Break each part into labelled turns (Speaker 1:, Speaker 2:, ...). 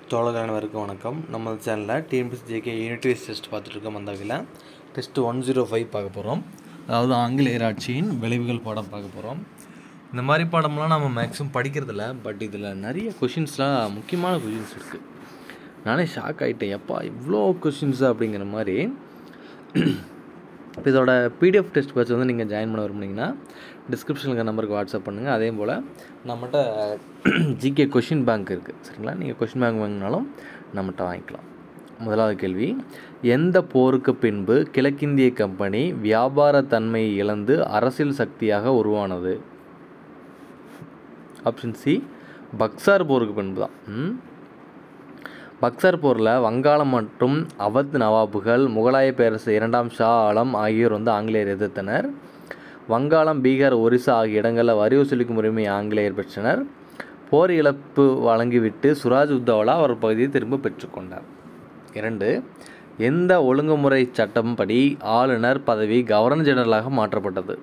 Speaker 1: தோழர்கள் அனைவருக்கும் வணக்கம் நம்ம சேனலில் TNPS GK unit wise test பார்த்துட்ருக்கோம் அந்த வகையில் டெஸ்ட் ஒன் ஜீரோ ஃபைவ் பார்க்க போகிறோம் அதாவது ஆங்கிலேயர் ஆட்சியின் விளைவுகள் பாடம் பார்க்க போகிறோம் இந்த மாதிரி பாடம்லாம் நம்ம மேக்ஸிமம் படிக்கிறதில்ல பட் இதில் நிறைய கொஷின்ஸ்லாம் முக்கியமான கொஷின்ஸ் இருக்குது நானே ஷாக் ஆகிட்டேன் எப்பா இவ்வளோ கொஷின்ஸ் அப்படிங்கிற மாதிரி இப்போ இதோட பிடிஎஃப் டெஸ்ட் பேட்ச் வந்து நீங்கள் ஜாயின் பண்ண விரும்புனீங்கன்னா டிஸ்கிரிப்ஷனில் இருக்க நம்பருக்கு வாட்ஸ்அப் பண்ணுங்கள் அதே போல் நம்மகிட்ட ஜிகே கொஷின் பேங்க் இருக்குது சரிங்களா நீங்கள் கொஷின் பேங்க் வாங்கினாலும் நம்மகிட்ட வாங்கிக்கலாம் முதலாவது கேள்வி எந்த போருக்கு பின்பு கிழக்கிந்திய கம்பெனி வியாபார தன்மையை இழந்து அரசியல் சக்தியாக உருவானது ஆப்ஷன் சி பக்சார் போருக்கு பின்பு தான் ம்? பக்சர் போரில் வங்காளம் மற்றும் அவத் நவாபுகள் முகலாய பேரரசு இரண்டாம் ஷா ஆலம் ஆகியோர் வந்து ஆங்கிலேயர் எதிர்த்தனர் வங்காளம் பீகார் ஒரிசா ஆகிய இடங்களில் வரி வசூலிக்கும் உரிமை ஆங்கிலேயர் பெற்றனர் போர் இழப்பு வழங்கிவிட்டு சுராஜ் உத்தவ்லா அவர் பகுதியை திரும்ப பெற்றுக்கொண்டார் இரண்டு எந்த ஒழுங்குமுறை சட்டம் படி ஆளுநர் பதவி கவர்னர் ஜெனரலாக மாற்றப்பட்டது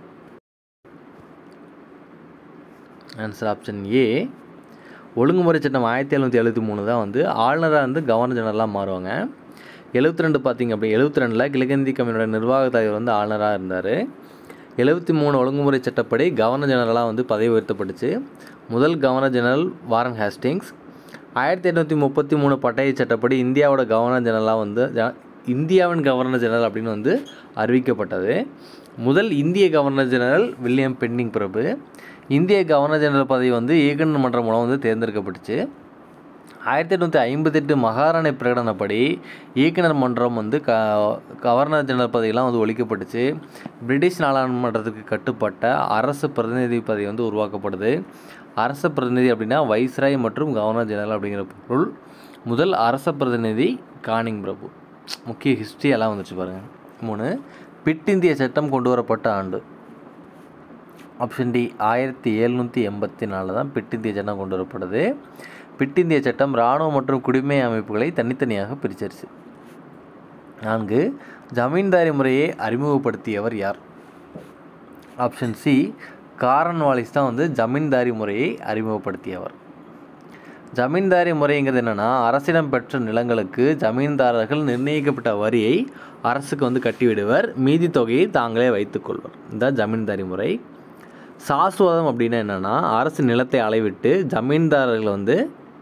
Speaker 1: ஆன்சர் ஆப்ஷன் ஏ ஒழுங்குமுறை சட்டம் ஆயிரத்தி எழுநூற்றி எழுபத்தி மூணு தான் வந்து ஆளுநராக வந்து கவர்னர் ஜெனரலாக மாறுவாங்க எழுபத்தி ரெண்டு பார்த்தீங்க அப்படி எழுபத்தி ரெண்டில் கிழக்கிந்திய கம்பெனியோட நிர்வாக தலைவர் வந்து ஆளுநராக இருந்தார் எழுபத்தி மூணு ஒழுங்குமுறை சட்டப்படி கவர்னர் ஜெனரலாக வந்து பதவி உயர்த்தப்பட்டுச்சு முதல் கவர்னர் ஜெனரல் வாரன் ஹேஸ்டிங்ஸ் ஆயிரத்தி எட்நூற்றி முப்பத்தி மூணு பட்டய சட்டப்படி இந்தியாவோட கவர்னர் ஜெனரலாக வந்து ஜ- இந்தியாவின் கவர்னர் ஜெனரல் அப்படின்னு வந்து அறிவிக்கப்பட்டது முதல் இந்திய கவர்னர் ஜெனரல் வில்லியம் பென்னிங் பிரபு இந்திய கவர்னர் ஜெனரல் பதவி வந்து இயக்குநர் மன்றம் மூலம் வந்து தேர்ந்தெடுக்கப்பட்டுச்சு ஆயிரத்தி எட்நூற்றி ஐம்பத்தெட்டு மகாராணி பிரகடனப்படி இயக்குனர் மன்றம் வந்து க கவர்னர் ஜெனரல் பதவியெல்லாம் வந்து ஒழிக்கப்பட்டுச்சு பிரிட்டிஷ் நாடாளுமன்றத்துக்கு கட்டுப்பட்ட அரசு பிரதிநிதி பதவி வந்து உருவாக்கப்படுது அரச பிரதிநிதி அப்படின்னா வைஸ்ராய் மற்றும் கவர்னர் ஜெனரல் அப்படிங்கிற பொருள் முதல் அரச பிரதிநிதி கானிங் பிரபு முக்கிய ஹிஸ்ட்ரி எல்லாம் வந்துச்சு பாருங்கள் மூணு பிட் இந்திய சட்டம் கொண்டு வரப்பட்ட ஆண்டு ஆப்ஷன் டி ஆயிரத்தி எழுநூற்றி எண்பத்தி நாலில் தான் பிட் இந்திய சட்டம் கொண்டு வரப்படுது பிட் இந்திய சட்டம் இராணுவ மற்றும் குடிமை அமைப்புகளை தனித்தனியாக பிரிச்சிருச்சு நான்கு ஜமீன்தாரி முறையை அறிமுகப்படுத்தியவர் யார் ஆப்ஷன் சி காரன் வாலிஸ் தான் வந்து ஜமீன்தாரி முறையை அறிமுகப்படுத்தியவர் ஜமீன்தாரி முறைங்கிறது என்னென்னா அரசிடம் பெற்ற நிலங்களுக்கு ஜமீன்தாரர்கள் நிர்ணயிக்கப்பட்ட வரியை அரசுக்கு வந்து கட்டிவிடுவர் மீதி தொகையை தாங்களே வைத்துக்கொள்வர் இதுதான் ஜமீன்தாரி முறை சாஸ்வதம் அப்படின்னா என்னென்னா அரசு நிலத்தை அளவிட்டு ஜமீன்தாரர்கள் வந்து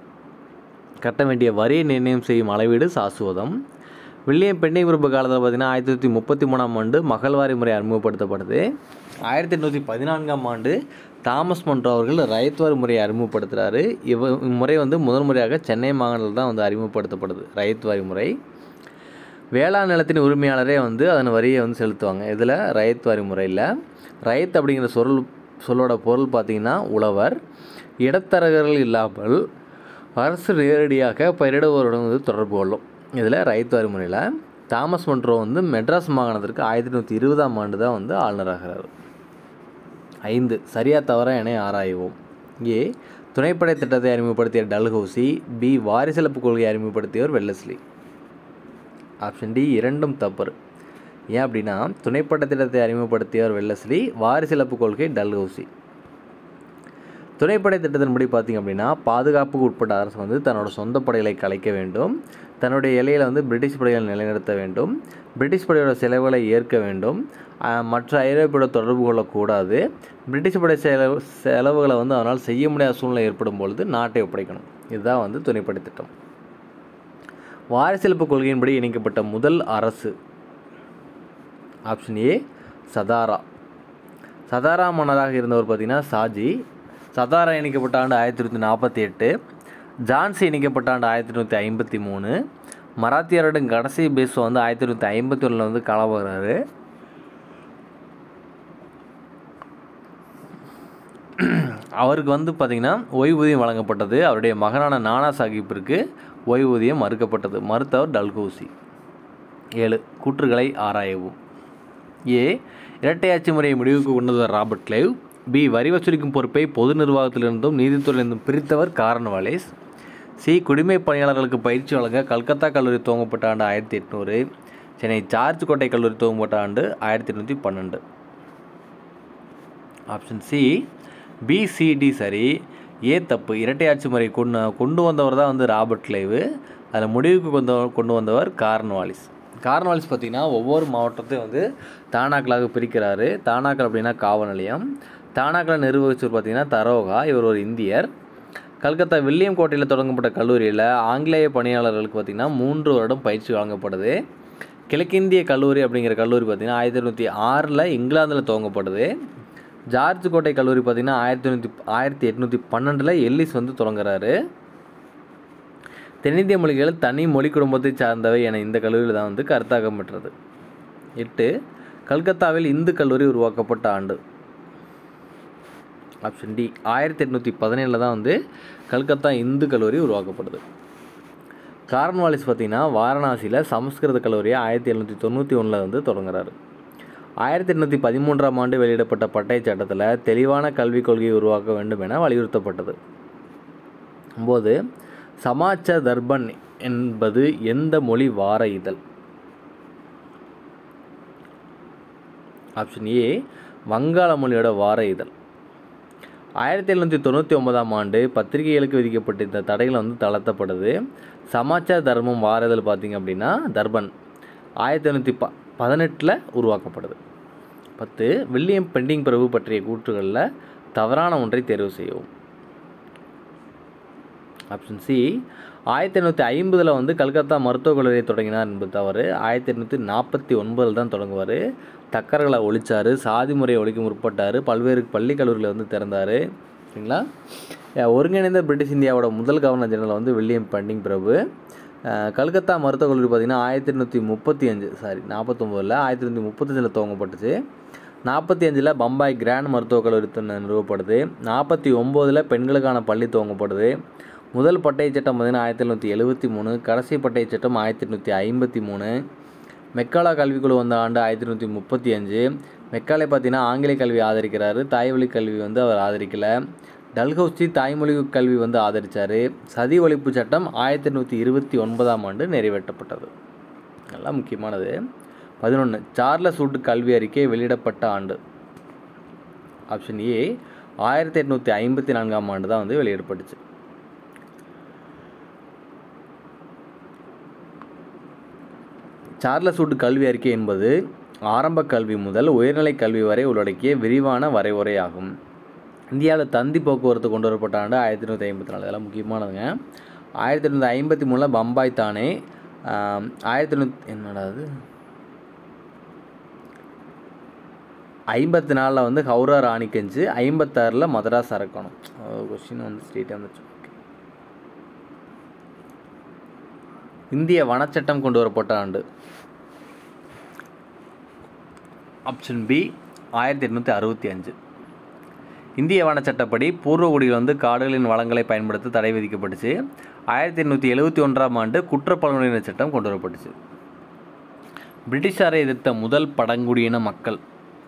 Speaker 1: கட்ட வேண்டிய வரியை நிர்ணயம் செய்யும் அளவீடு சாஸ்வதம் வில்லியம் பென்னிங் பிரபு காலத்தில் பார்த்தீங்கன்னா ஆயிரத்தி தொள்ளாயிரத்தி முப்பத்தி மூணாம் ஆண்டு மகள்வாரி முறை அறிமுகப்படுத்தப்படுது ஆயிரத்தி எட்நூற்றி பதினான்காம் ஆண்டு தாமஸ் மன்றோ அவர்கள் ரயத்வாரி முறையை அறிமுகப்படுத்துகிறாரு இவ இம்முறை வந்து முதல் முறையாக சென்னை மாகாணத்தில் தான் வந்து அறிமுகப்படுத்தப்படுது ரயத்வாரி முறை வேளாண் நிலத்தின் உரிமையாளரே வந்து அதன் வரியை வந்து செலுத்துவாங்க இதில் ரயத்வாரி முறையில் ரயத் அப்படிங்கிற சொல் சொல்லோட பொருள் பார்த்திங்கன்னா உழவர் இடத்தரகர்கள் இல்லாமல் அரசு நேரடியாக பயிரிடுவோருடன் வந்து தொடர்பு கொள்ளும் இதில் ரயத்வாரி முறையில் தாமஸ் மன்றோ வந்து மெட்ராஸ் மாகாணத்திற்கு ஆயிரத்தி நூற்றி இருபதாம் ஆண்டு தான் வந்து ஆளுநராகிறார் ஐந்து சரியா தவறா என ஆராய்வோம் ஏ துணைப்படை திட்டத்தை அறிமுகப்படுத்திய டல்ஹௌசி பி வாரிசிலப்பு கொள்கையை அறிமுகப்படுத்தியவர் வெல்லஸ்லி ஆப்ஷன் டி இரண்டும் தவறு ஏன் அப்படின்னா துணைப்பட்ட திட்டத்தை அறிமுகப்படுத்தியவர் வெல்லஸ்லி வாரிசிலப்பு கொள்கை டல்ஹௌசி துணைப்படை திட்டத்தின்படி பார்த்திங்க அப்படின்னா பாதுகாப்புக்கு உட்பட்ட அரசு வந்து தன்னோட சொந்த படைகளை கலைக்க வேண்டும் தன்னுடைய எல்லையில் வந்து பிரிட்டிஷ் படைகளை நிலைநிறுத்த வேண்டும் பிரிட்டிஷ் படையோட செலவுகளை ஏற்க வேண்டும் ஆஹ் மற்ற ஐரோப்பியோட தொடர்பு கொள்ளக்கூடாது பிரிட்டிஷ் படை செலவு செலவுகளை வந்து அவனால் செய்ய முடியாத சூழ்நிலை ஏற்படும் பொழுது நாட்டை ஒப்படைக்கணும் இதுதான் வந்து துணைப்படை திட்டம் வாரிசிலப்பு கொள்கையின்படி இணைக்கப்பட்ட முதல் அரசு ஆப்ஷன் ஏ சதாரா சதாரா மன்னராக இருந்தவர் பார்த்தீங்கன்னா சாஜி சதாரா இணைக்கப்பட்ட ஆண்டு ஆயிரத்தி தொள்ளாயிரத்தி நாற்பத்தி எட்டு ஜான்சி இணைக்கப்பட்ட ஆண்டு ஆயிரத்தி தொள்ளாயிரத்தி ஐம்பத்தி மூணு மராத்தியரோட கடைசி பேஸ்வா வந்து ஆயிரத்தி தொள்ளாயிரத்தி ஐம்பத்தி ஒன்றில் வந்து காலமாகிறாரு அவருக்கு வந்து பார்த்திங்கன்னா ஓய்வூதியம் வழங்கப்பட்டது அவருடைய மகனான நானா சாஹிப்பிற்கு ஓய்வூதியம் மறுக்கப்பட்டது மறுத்தவர் டல்கௌசி ஏழு கூற்றுகளை ஆராயவும் ஏ இரட்டையாட்சி முறையை முடிவுக்கு கொண்டவர் ராபர்ட் கிளைவ் பி வரி வசூலிக்கும் பொறுப்பை பொது நிர்வாகத்திலிருந்தும் நீதித்துறையிலிருந்தும் பிரித்தவர் காரன் வாலேஸ் சி குடிமை பணியாளர்களுக்கு பயிற்சி வழங்க கல்கத்தா கல்லூரி துவங்கப்பட்ட ஆண்டு ஆயிரத்தி எட்நூறு சென்னை ஜார்ஜ் கோட்டை கல்லூரி துவங்கப்பட்ட ஆண்டு ஆயிரத்தி எட்நூற்றி பன்னெண்டு ஆப்ஷன் சி பிசிடி சரி ஏ தப்பு இரட்டையாட்சி முறை கொண்டு கொண்டு வந்தவர் தான் வந்து ராபர்ட் கிளைவு அதில் முடிவுக்கு கொண்டு கொண்டு வந்தவர் கார்ன்வாலிஸ் கார்ன்வாலிஸ் பார்த்திங்கன்னா ஒவ்வொரு மாவட்டத்தையும் வந்து தானாக்களாக பிரிக்கிறாரு தானாக்கள் அப்படின்னா காவல் நிலையம் தானாக்களை நிர்வகிச்சவர் பார்த்திங்கன்னா தரோகா இவர் ஒரு இந்தியர் கல்கத்தா வில்லியம் கோட்டையில் தொடங்கப்பட்ட கல்லூரியில் ஆங்கிலேய பணியாளர்களுக்கு பார்த்திங்கன்னா மூன்று வருடம் பயிற்சி வழங்கப்படுது கிழக்கிந்திய கல்லூரி அப்படிங்கிற கல்லூரி பார்த்திங்கன்னா ஆயிரத்தி தொண்ணூற்றி ஆறில் இங்கிலாந்தில் துவங்கப்படுது ஜார்ஜ் கோட்டை கல்லூரி பார்த்திங்கன்னா ஆயிரத்தி தொண்ணூற்றி ஆயிரத்தி எட்நூற்றி பன்னெண்டில் எல்லிஸ் வந்து தொடங்குறாரு தென்னிந்திய மொழிகள் தனி மொழி குடும்பத்தை சார்ந்தவை என இந்த கல்லூரியில் தான் வந்து கருத்தாக்கம் பெற்றது எட்டு கல்கத்தாவில் இந்து கல்லூரி உருவாக்கப்பட்ட ஆண்டு ஆப்ஷன் டி ஆயிரத்தி எட்நூற்றி பதினேழில் தான் வந்து கல்கத்தா இந்து கல்லூரி உருவாக்கப்படுது கார்ன்வாலிஸ் பார்த்திங்கன்னா வாரணாசியில் சமஸ்கிருத கல்லூரியை ஆயிரத்தி எழுநூற்றி தொண்ணூற்றி ஒன்றில் வந்து தொடங்குறாரு ஆயிரத்தி எட்நூற்றி பதிமூன்றாம் ஆண்டு வெளியிடப்பட்ட பட்டய சட்டத்தில் தெளிவான கல்விக் கொள்கையை உருவாக்க வேண்டும் என வலியுறுத்தப்பட்டது ஒம்பது சமாச்ச தர்பன் என்பது எந்த மொழி வார இதழ் ஆப்ஷன் ஏ வங்காள மொழியோட வார இதழ் ஆயிரத்தி எழுநூற்றி தொண்ணூற்றி ஒன்பதாம் ஆண்டு பத்திரிகைகளுக்கு விதிக்கப்பட்டிருந்த தடைகள் வந்து தளர்த்தப்படுது சமாச்சார தர்மம் வார இதழ் பார்த்திங்க அப்படின்னா தர்பன் ஆயிரத்தி எழுநூற்றி ப பதினெட்டில் உருவாக்கப்படுது பத்து வில்லியம் பெண்டிங் பிரபு பற்றிய கூற்றுகளில் தவறான ஒன்றை தேர்வு செய்யவும் ஆப்ஷன் சி ஆயிரத்தி எண்ணூற்றி ஐம்பதில் வந்து கல்கத்தா மருத்துவக் கல்லூரியை தொடங்கினார் என்பது தவறு ஆயிரத்தி எண்ணூற்றி நாற்பத்தி ஒன்பதில் தான் தொடங்குவார் தக்கர்களை ஒழிச்சார் சாதி முறையை ஒழிக்க முற்பட்டார் பல்வேறு பள்ளி கல்லூரிகளை வந்து திறந்தார் சரிங்களா அஹ் ஒருங்கிணைந்த பிரிட்டிஷ் இந்தியாவோட முதல் கவர்னர் ஜெனரல் வந்து வில்லியம் பண்டிங் பிரபு அஹ் கல்கத்தா மருத்துவக் கல்லூரி பார்த்திங்கன்னா ஆயிரத்தி எண்ணூற்றி முப்பத்தி அஞ்சு சாரி நாற்பத்தொம்போதில் ஆயிரத்தி எண்ணூற்றி முப்பத்தஞ்சில் துவங்கப்பட்டுச்சு நாற்பத்தி அஞ்சில் பம்பாய் கிராண்ட் மருத்துவக் கல்லூரி து- நிறுவப்படுது நாற்பத்தி ஒம்போதில் பெண்களுக்கான பள்ளி துவங்கப்படுது முதல் பட்டய சட்டம் பார்த்தீங்கன்னா ஆயிரத்தி எழுநூற்றி எழுபத்தி மூணு கடைசி பட்டய சட்டம் ஆயிரத்தி எண்ணூற்றி ஐம்பத்தி மூணு மெக்காலா கல்விக்குழு வந்த ஆண்டு ஆயிரத்தி எண்ணூற்றி முப்பத்தி அஞ்சு மெக்காலே பார்த்தீங்கன்னா ஆங்கில கல்வி ஆதரிக்கிறாரு தாய்வழி கல்வி வந்து அவர் ஆதரிக்கலை டல்ஹௌசி தாய்மொழி கல்வி வந்து ஆதரித்தார் சதி ஒழிப்பு சட்டம் ஆயிரத்தி எண்ணூற்றி இருபத்தி ஒன்பதாம் ஆண்டு நிறைவேற்றப்பட்டது நல்லா முக்கியமானது பதினொன்று சார்லஸ் வுட் கல்வி அறிக்கை வெளியிடப்பட்ட ஆண்டு ஆப்ஷன் ஏ ஆயிரத்தி எட்நூற்றி ஐம்பத்தி நான்காம் ஆண்டு தான் வந்து வெளியிடப்பட்டுச்சு சார்லஸ் வுட் கல்வி அறிக்கை என்பது ஆரம்ப கல்வி முதல் உயர்நிலை கல்வி வரை உள்ளடக்கிய விரிவான வரைவுரையாகும் இந்தியாவில் தந்தி போக்குவரத்து கொண்டு வரப்பட்ட ஆண்டு ஆயிரத்தி எண்ணூற்றி ஐம்பத்தி நாலு இதெல்லாம் முக்கியமானதுங்க ஆயிரத்தி எண்ணூற்றி ஐம்பத்தி மூணில் பம்பாய் தானே ஆம், ஆயிரத்தி எண்ணூற்றி என்னடா அது ஐம்பத்தி நாலில் வந்து ஹவுரா ராணிக்கஞ்சு ஐம்பத்தாறில் மதராஸ் அரக்கணும் கொஸ்டின் வந்து ஸ்டேட்டே வந்துச்சு Okay. இந்திய வனச்சட்டம் கொண்டு வரப்பட்ட ஆண்டு ஆப்ஷன் பி ஆயிரத்தி எட்நூற்றி அறுபத்தி அஞ்சு இந்திய வனச்சட்டப்படி பூர்வகுடியில் வந்து காடுகளின் வளங்களை பயன்படுத்த தடை விதிக்கப்பட்டுச்சு ஆயிரத்தி எண்ணூற்றி எழுபத்தி ஒன்றாம் ஆண்டு குற்றப்பழங்குடியினர் சட்டம் கொண்டு வரப்பட்டுச்சு பிரிட்டிஷாரை எதிர்த்த முதல் பழங்குடியின மக்கள்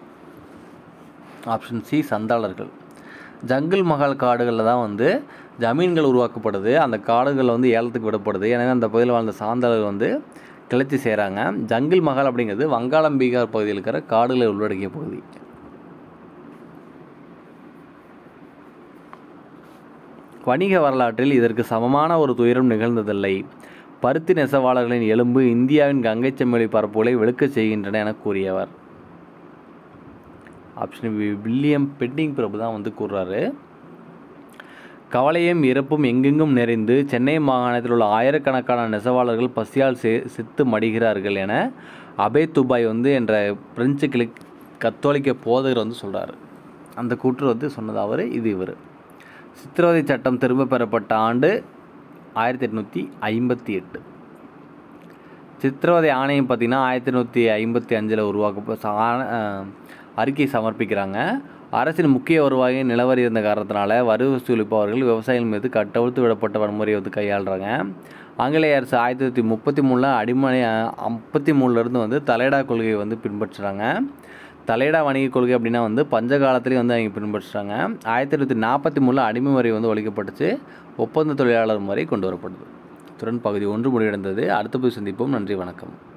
Speaker 1: ஆப்ஷன் சி சந்தாளர்கள் ஜங்கிள் மஹால் காடுகளில் தான் வந்து ஜமீன்கள் உருவாக்கப்படுது அந்த காடுகள் வந்து ஏலத்துக்கு விடப்படுது எனவே அந்த பகுதியில் வாழ்ந்த சாந்தாளர்கள் வந்து கிளர்ச்சி செய்கிறாங்க ஜங்கிள் மஹால் அப்படிங்கிறது வங்காளம் பீகார் பகுதியில் இருக்கிற காடுகளை உள்ளடக்கிய பகுதி வணிக வரலாற்றில் இதற்கு சமமான ஒரு துயரம் நிகழ்ந்ததில்லை பருத்தி நெசவாளர்களின் எலும்பு இந்தியாவின் கங்கை செம்மொழி பரப்புகளை வெளுக்கச் செய்கின்றன என கூறியவர் ஆப்ஷன் வி வில்லியம் பெட்டிங் பிரபு தான் வந்து கூறுறாரு கவலையும் இறப்பும் எங்கெங்கும் நிறைந்து சென்னை மாகாணத்தில் உள்ள ஆயிரக்கணக்கான நெசவாளர்கள் பசியால் செ செத்து மடிகிறார்கள் என அபே துபாய் வந்து என்ற பிரெஞ்சு கிளி கத்தோலிக்க போதகர் வந்து சொல்கிறாரு அந்த கூற்று வந்து சொன்னது அவர் இது இவர் சித்திரவதை சட்டம் திரும்ப பெறப்பட்ட ஆண்டு ஆயிரத்தி எட்நூற்றி ஐம்பத்தி எட்டு சித்திரவதை ஆணையம் பார்த்திங்கன்னா ஆயிரத்தி எண்ணூற்றி ஐம்பத்தி அஞ்சில் உருவாக்க ச- ஆ- அஹ் அறிக்கை சமர்ப்பிக்கிறாங்க அரசின் முக்கிய வருவாயை நிலவரி இருந்த காரணத்தினால வரி வசூலிப்பவர்கள் விவசாயிகள் மீது கட்டவிழ்த்து விடப்பட்ட வன்முறையை வந்து கையாளுறாங்க ஆங்கிலேய அரசு ஆயிரத்தி தொள்ளாயிரத்தி முப்பத்தி மூணில் அடிமனை முப்பத்தி மூணுலேருந்து வந்து தலையடா கொள்கையை வந்து பின்பற்றுறாங்க தலையடா வணிக கொள்கை அப்படின்னா வந்து பஞ்ச காலத்துலேயும் வந்து அவங்க பின்பற்றுறாங்க ஆயிரத்தி தொள்ளாயிரத்தி நாற்பத்தி மூணில் அடிமை வரி வந்து ஒழிக்கப்பட்டுச்சு ஒப்பந்த தொழிலாளர் முறை கொண்டு வரப்படுது இத்துடன் பகுதி ஒன்று முடிவடைந்தது அடுத்த போய் சந்திப்போம் நன்றி வணக்கம்